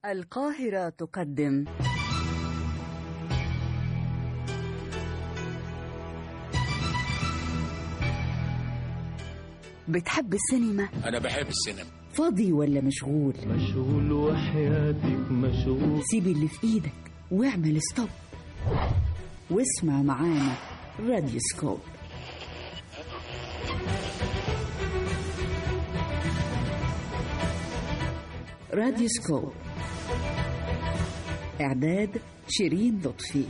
القاهرة تقدم بتحب السينما؟ أنا بحب السينما فاضي ولا مشغول؟ مشغول وحياتك مشغول سيب اللي في ايدك واعمل ستوب واسمع معانا راديو سكوب راديو سكوب إعداد شيرين لطفي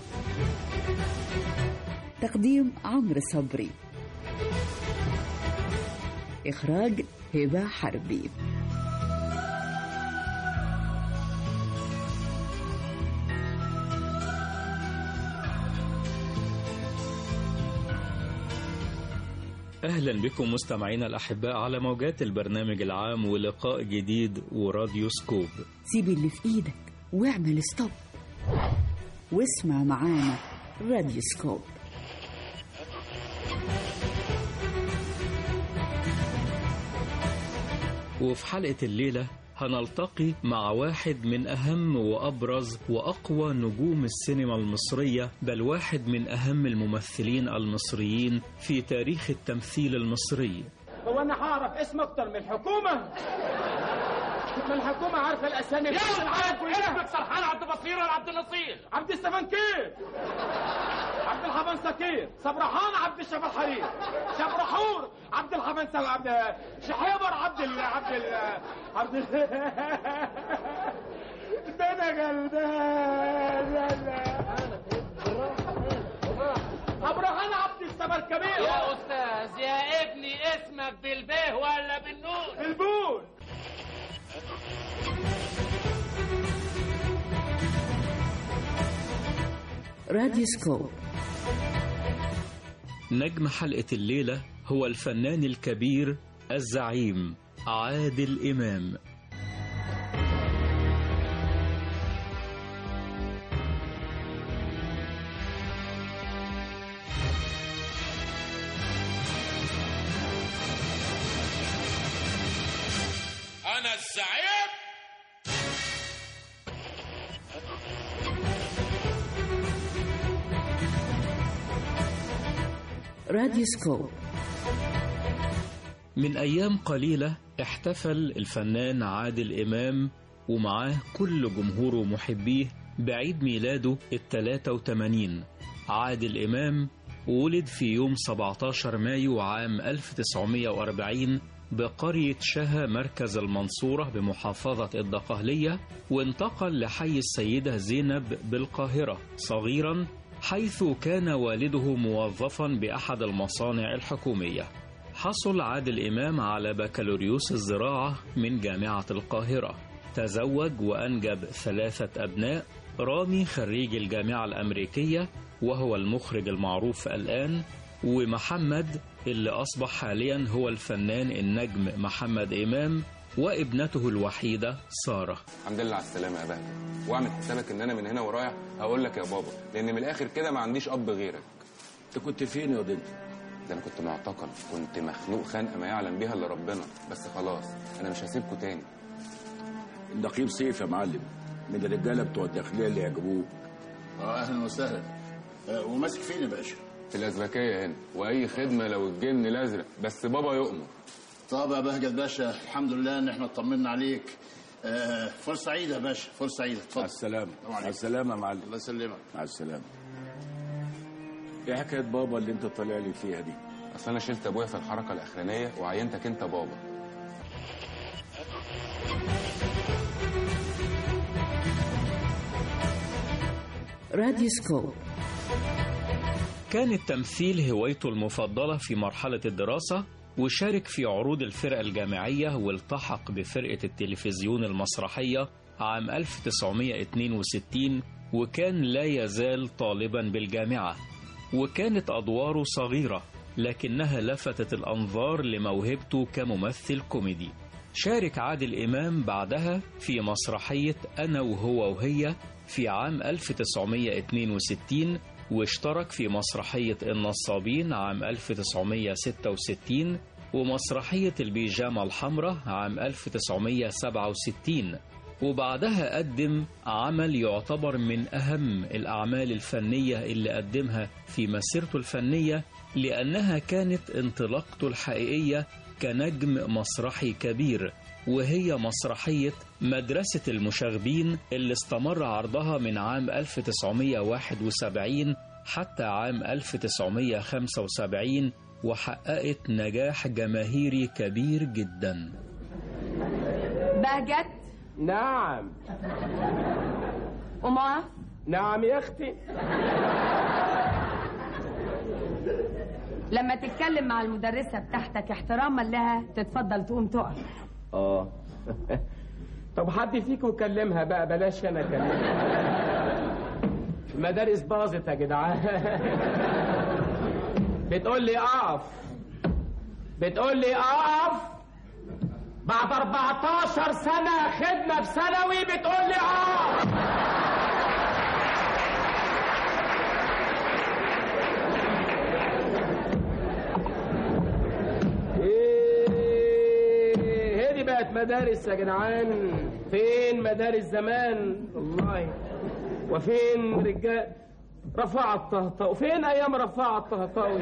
تقديم عمرو صبري إخراج هبة حربي أهلا بكم مستمعينا الأحباء على موجات البرنامج العام ولقاء جديد وراديو سكوب سيب اللي في ايدك واعمل ستوب واسمع معانا راديو سكوب وفي حلقة الليلة هنلتقي مع واحد من أهم وأبرز وأقوى نجوم السينما المصرية بل واحد من أهم الممثلين المصريين في تاريخ التمثيل المصري هو انا هعرف اسم اكتر من الحكومه ما الحكومه عارفه الاسامي يا عارف اسمك سرحان عبد البصير ولا عبد النصير عبد السفنكير عبد الحبن سكير صبرحان عبد الشفا الحرير شبرحور عبد الحبن سو عبد شحيبر عبد ال... عبد ال... عبد ال... ده انا غلبان ابراهام عبد السما الكبير يا استاذ يا ابني اسمك بالبيه ولا بالنون البول راديو سكوب نجم حلقة الليلة هو الفنان الكبير الزعيم عادل إمام أنا الزعيم راديو سكوب من أيام قليلة احتفل الفنان عادل إمام ومعاه كل جمهوره ومحبيه بعيد ميلاده التلاتة وتمانين عادل إمام ولد في يوم 17 مايو عام 1940 بقرية شها مركز المنصورة بمحافظة الدقهلية وانتقل لحي السيدة زينب بالقاهرة صغيرا حيث كان والده موظفا بأحد المصانع الحكومية حصل عادل إمام على بكالوريوس الزراعة من جامعة القاهرة تزوج وأنجب ثلاثة أبناء رامي خريج الجامعة الأمريكية وهو المخرج المعروف الآن ومحمد اللي أصبح حاليا هو الفنان النجم محمد إمام وابنته الوحيدة سارة الحمد لله على السلامه يا بهجت واعمل حسابك ان انا من هنا ورايح هقول لك يا بابا لان من الاخر كده ما عنديش اب غيرك أنت كنت فين يا ضد؟ ده انا كنت معتقل كنت مخلوق خنقه ما يعلم بيها الا ربنا بس خلاص انا مش هسيبكوا تاني النقيب سيف يا معلم من الرجالة بتوع الداخلية اللي يعجبوك اه اهلا وسهلا آه وماسك فين يا باشا؟ في الازبكيه هنا واي خدمه لو الجن الازرق بس بابا يؤمر طب يا بهجت باشا الحمد لله ان احنا اطمنا عليك آه فرصه سعيده يا باشا فرصه سعيده مع اتفضل السلامة السلام مع عليكم. السلامة يا معلم الله يسلمك مع السلامة ايه حكاية بابا اللي انت طالع لي فيها دي؟ اصل انا شلت ابويا في الحركه الاخرانيه وعينتك انت بابا راديو سكوب كان التمثيل هوايته المفضلة في مرحلة الدراسة وشارك في عروض الفرقة الجامعية والتحق بفرقة التلفزيون المسرحية عام 1962 وكان لا يزال طالبا بالجامعة وكانت أدواره صغيرة لكنها لفتت الأنظار لموهبته كممثل كوميدي شارك عادل إمام بعدها في مسرحية أنا وهو وهي في عام 1962 واشترك في مسرحية النصابين عام 1966 ومسرحية البيجامة الحمراء عام 1967 وبعدها قدم عمل يعتبر من أهم الأعمال الفنية اللي قدمها في مسيرته الفنية لأنها كانت انطلاقته الحقيقية كنجم مسرحي كبير وهي مسرحية مدرسة المشاغبين اللي استمر عرضها من عام 1971 حتى عام 1975 وحققت نجاح جماهيري كبير جدا بهجت نعم وما نعم يا اختي لما تتكلم مع المدرسة بتاعتك احتراما لها تتفضل تقوم تقف اه طب حد فيكم كلمها بقى بلاش انا اكلمها المدارس باظت يا جدعان بتقول لي اقف بتقول لي اقف بعد 14 سنة خدمة في ثانوي بتقول لي اقف ايه هذه بقت مدارس يا جدعان فين مدارس زمان والله وفين رجال رفع الطهطاوي فين ايام رفع الطهطاوي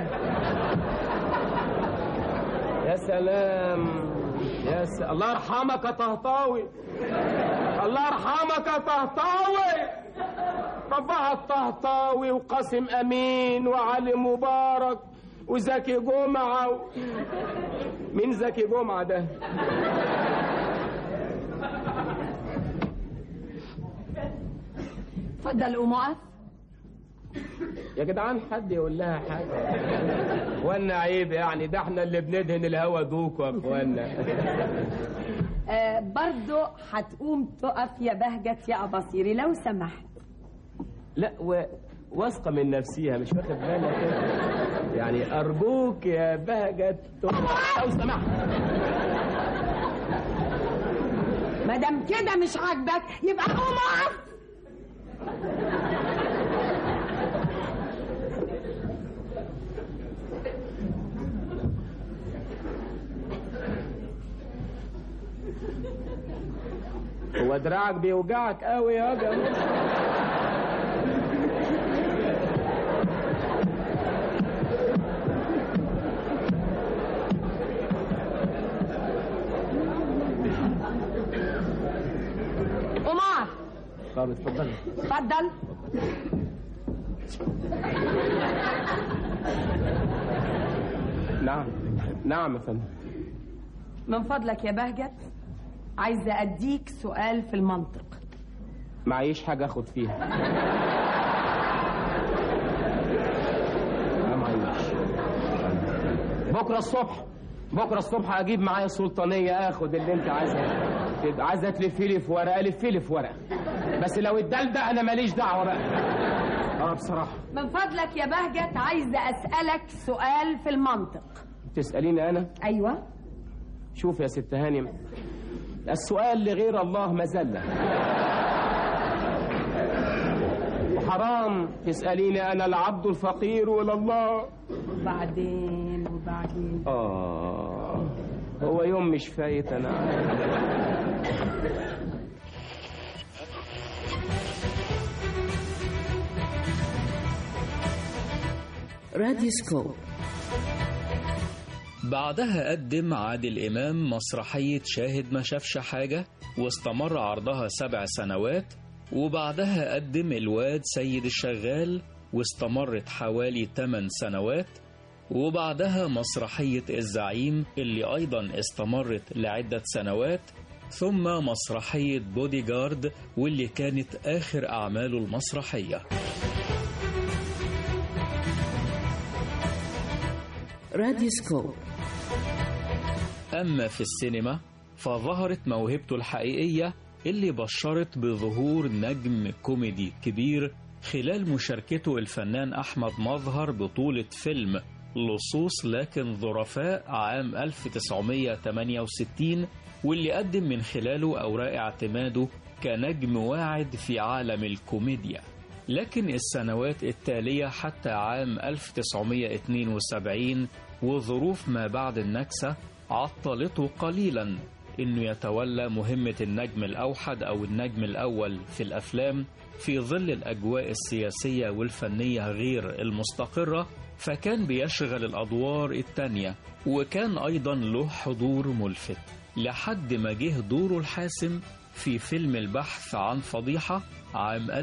يا سلام يا س... الله يرحمك يا طهطاوي الله يرحمك يا طهطاوي رفع الطهطاوي وقاسم امين وعلي مبارك وزكي جمعه و... مين زكي جمعه ده اتفضل قوم اقف يا جدعان حد يقول لها حاجه وانا عيب يعني ده احنا اللي بندهن الهوا دوكوا يا اخوانا آه برضو هتقوم تقف يا بهجت يا أباصيري لو سمحت لا و... واثقه من نفسيها مش واخد بالك كده. يعني ارجوك يا بهجت لو سمحت ما دام كده مش عاجبك يبقى قوم اقف هو دراعك بيوجعك قوي يا جماعه قوم اقف طب اتفضلي اتفضل نعم نعم يا فندم من فضلك يا بهجت عايزة أديك سؤال في المنطق معيش حاجه اخد فيها لا معيش بكره الصبح بكره الصبح اجيب معايا السلطانيه اخد اللي انت عايزها تبقى عايزه تلفي لي في ورقه لفي لي في ورقه بس لو الدل ده انا ماليش دعوه بقى اه بصراحه من فضلك يا بهجت عايزة أسألك سؤال في المنطق تساليني انا أيوة شوف يا ست هانم السؤال لغير الله مذلة وحرام تسأليني أنا العبد الفقير ولا الله وبعدين وبعدين آه هو يوم مش فايت أنا راديوسكوب بعدها قدم عادل إمام مسرحية شاهد ما شافش حاجة واستمر عرضها سبع سنوات وبعدها قدم الواد سيد الشغال واستمرت حوالي 8 سنوات وبعدها مسرحية الزعيم اللي أيضا استمرت لعدة سنوات ثم مسرحية بودي جارد واللي كانت آخر أعماله المسرحية راديوسكوب أما في السينما فظهرت موهبته الحقيقية اللي بشرت بظهور نجم كوميدي كبير خلال مشاركته الفنان أحمد مظهر بطولة فيلم لصوص لكن ظرفاء عام 1968 واللي قدم من خلاله أوراق اعتماده كنجم واعد في عالم الكوميديا لكن السنوات التالية حتى عام 1972 وظروف ما بعد النكسة عطلته قليلا انه يتولى مهمة النجم الاوحد او النجم الاول في الافلام في ظل الاجواء السياسية والفنية غير المستقرة فكان بيشغل الادوار التانية وكان ايضا له حضور ملفت لحد ما جه دوره الحاسم في فيلم البحث عن فضيحة عام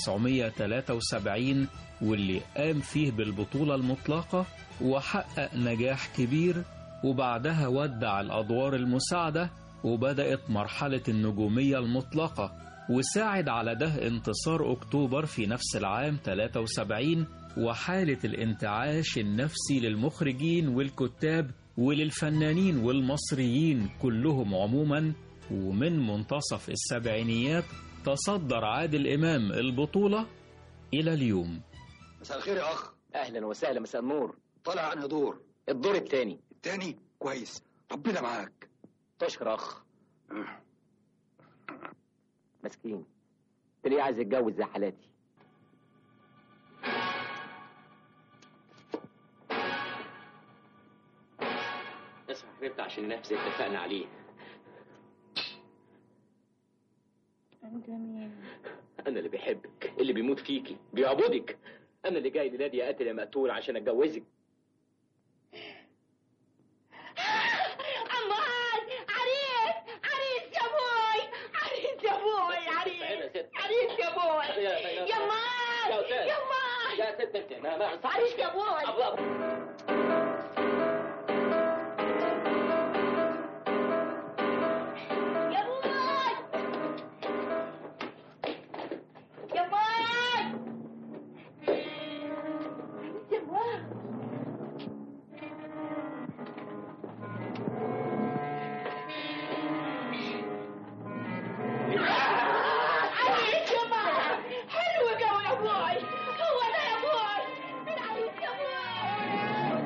1973 واللي قام فيه بالبطولة المطلقة وحقق نجاح كبير وبعدها ودع الأدوار المساعدة وبدأت مرحلة النجومية المطلقة وساعد على ده انتصار أكتوبر في نفس العام 73 وحالة الانتعاش النفسي للمخرجين والكتاب وللفنانين والمصريين كلهم عموما ومن منتصف السبعينيات تصدر عادل إمام البطولة إلى اليوم مساء الخير يا اخ اهلا وسهلا مساء النور طالع عنها دور الدور الثاني التاني كويس ربنا معاك تشكر اخ مسكين تلاقيه عايز يتجوز زي حالاتي اسمع يا حبيبتي عشان نفس اللي اتفقنا عليه انت مين انا اللي بيحبك اللي بيموت فيكي بيعبدك انا اللي جاي لنادي يا قاتل يا مقتول عشان اتجوزك أمان عريس عريس يا بوي عريس يا بوي عريس عريس يا بوي يا- يا- يا مان يا أستاذ. يا مان يا ست انت ما ما عريس يا بوي يا بوي يا مان عريس يا بوي عريس يا مان حلو قوي يا بوي هو ده يا بوي العريس يا بوي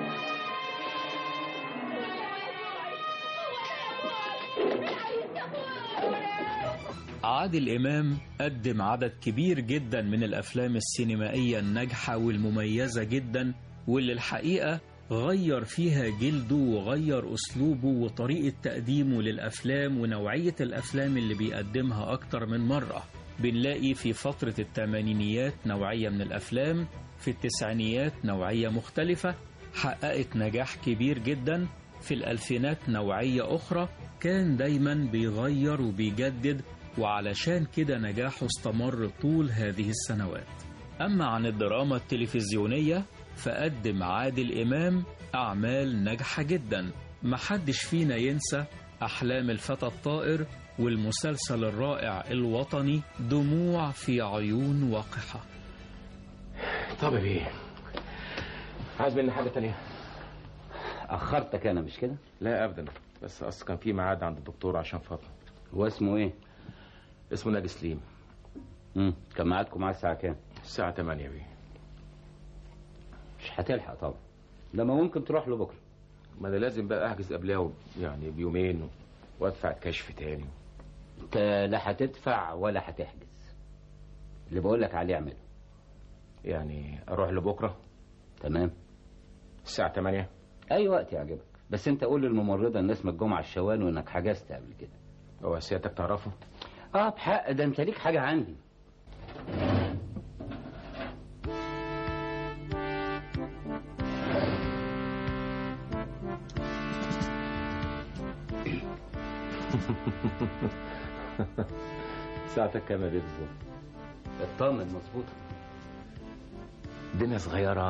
عادل إمام قدم عدد كبير جدا من الأفلام السينمائية الناجحة والمميزة جدا واللي الحقيقة غير فيها جلده وغير أسلوبه وطريقة تقديمه للأفلام ونوعية الأفلام اللي بيقدمها أكتر من مرة بنلاقي في فترة الثمانينيات نوعية من الأفلام في التسعينيات نوعية مختلفة حققت نجاح كبير جدا في الألفينات نوعية أخرى كان دايما بيغير وبيجدد وعلشان كده نجاحه استمر طول هذه السنوات أما عن الدراما التلفزيونية فقدم عادل إمام أعمال ناجحة جدا محدش فينا ينسى أحلام الفتى الطائر والمسلسل الرائع الوطني دموع في عيون وقحة طب يا بيه عايز مني حاجه تانية اخرتك انا مش كده لا ابدا بس اصل كان في ميعاد عند الدكتور عشان فاطمه هو اسمه ايه اسمه ناجي سليم امم كان ميعادكم معاه الساعه كام الساعه 8 يا بيه مش هتلحق طبعا لما ممكن تروح له بكره ما انا لازم بقى احجز قبلها يعني بيومين و- وادفع الكشف تاني انت لا هتدفع ولا هتحجز اللي بقول لك عليه اعمله يعني اروح لبكره تمام الساعه 8 اي وقت يعجبك بس انت قول للممرضه ان اسمك جمعه الشوال وانك حجزت قبل كده هو سيادتك تعرفه اه بحق ده انت ليك حاجه عندي ساعتك كام يا بيه بالظبط اطمن مظبوط الدنيا صغيره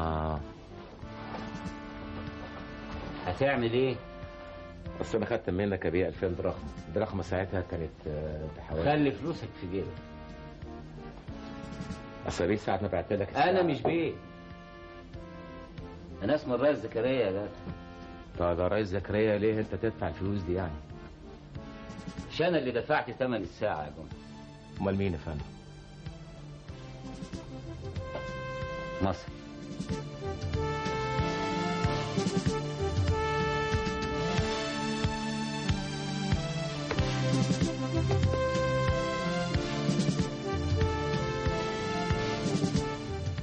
هتعمل ايه اصل انا خدت منك يا بيه 2000 دراهم الدراهم ساعتها كانت آه، بحوالي خلي فلوسك في جيبك اصل يا بيه ساعه ما بعت لك انا مش بيه انا اسمي الرئيس زكريا يا جدع طب يا ريس زكريا ليه انت تدفع الفلوس دي يعني مش انا اللي دفعت ثمن الساعه يا جماعه امال مين يا فندم مصر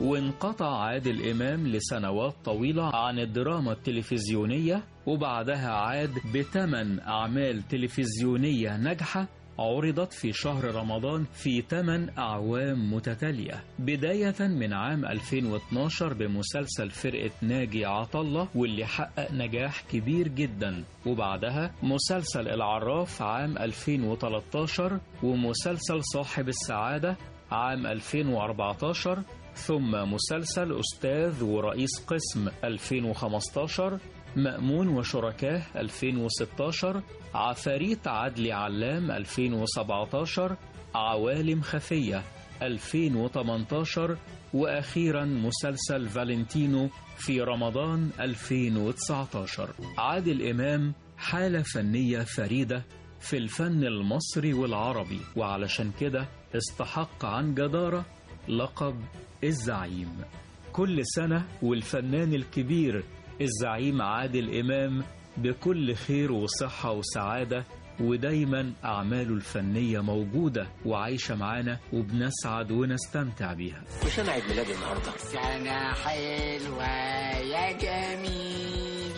وانقطع عادل إمام لسنوات طويلة عن الدراما التلفزيونية وبعدها عاد بثمان أعمال تلفزيونية ناجحة عرضت في شهر رمضان في 8 أعوام متتالية بداية من عام 2012 بمسلسل فرقة ناجي عطلة واللي حقق نجاح كبير جدا وبعدها مسلسل العراف عام 2013 ومسلسل صاحب السعادة عام 2014 ثم مسلسل أستاذ ورئيس قسم 2015 مأمون وشركاه 2016 عفاريت عدلي علام 2017 عوالم خفية 2018 وأخيرا مسلسل فالنتينو في رمضان 2019 عادل إمام حالة فنية فريدة في الفن المصري والعربي وعلشان كده استحق عن جدارة لقب الزعيم كل سنة والفنان الكبير الزعيم عادل إمام بكل خير وصحة وسعادة ودايما أعماله الفنية موجودة وعايشة معانا وبنسعد ونستمتع بيها مش انا عيد ميلادي النهارده سنة حلوة يا جميل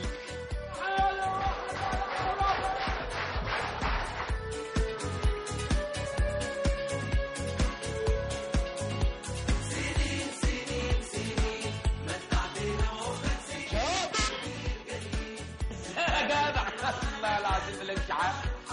يا جدع الله العظيم الانتعاش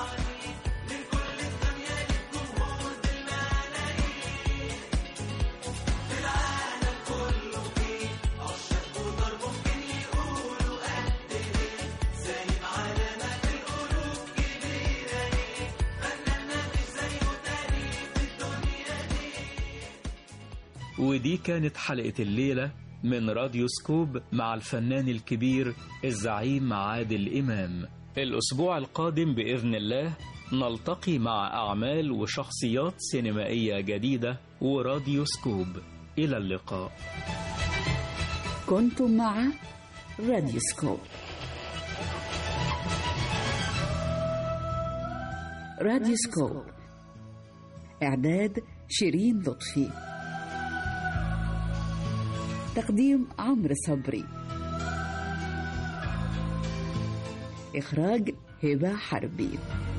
ودي كانت حلقة الليلة من راديو سكوب مع الفنان الكبير الزعيم عادل إمام الأسبوع القادم بإذن الله نلتقي مع أعمال وشخصيات سينمائية جديدة وراديو سكوب إلى اللقاء كنتم مع راديو سكوب راديو سكوب إعداد شيرين لطفي تقديم عمرو صبري إخراج هبة حربي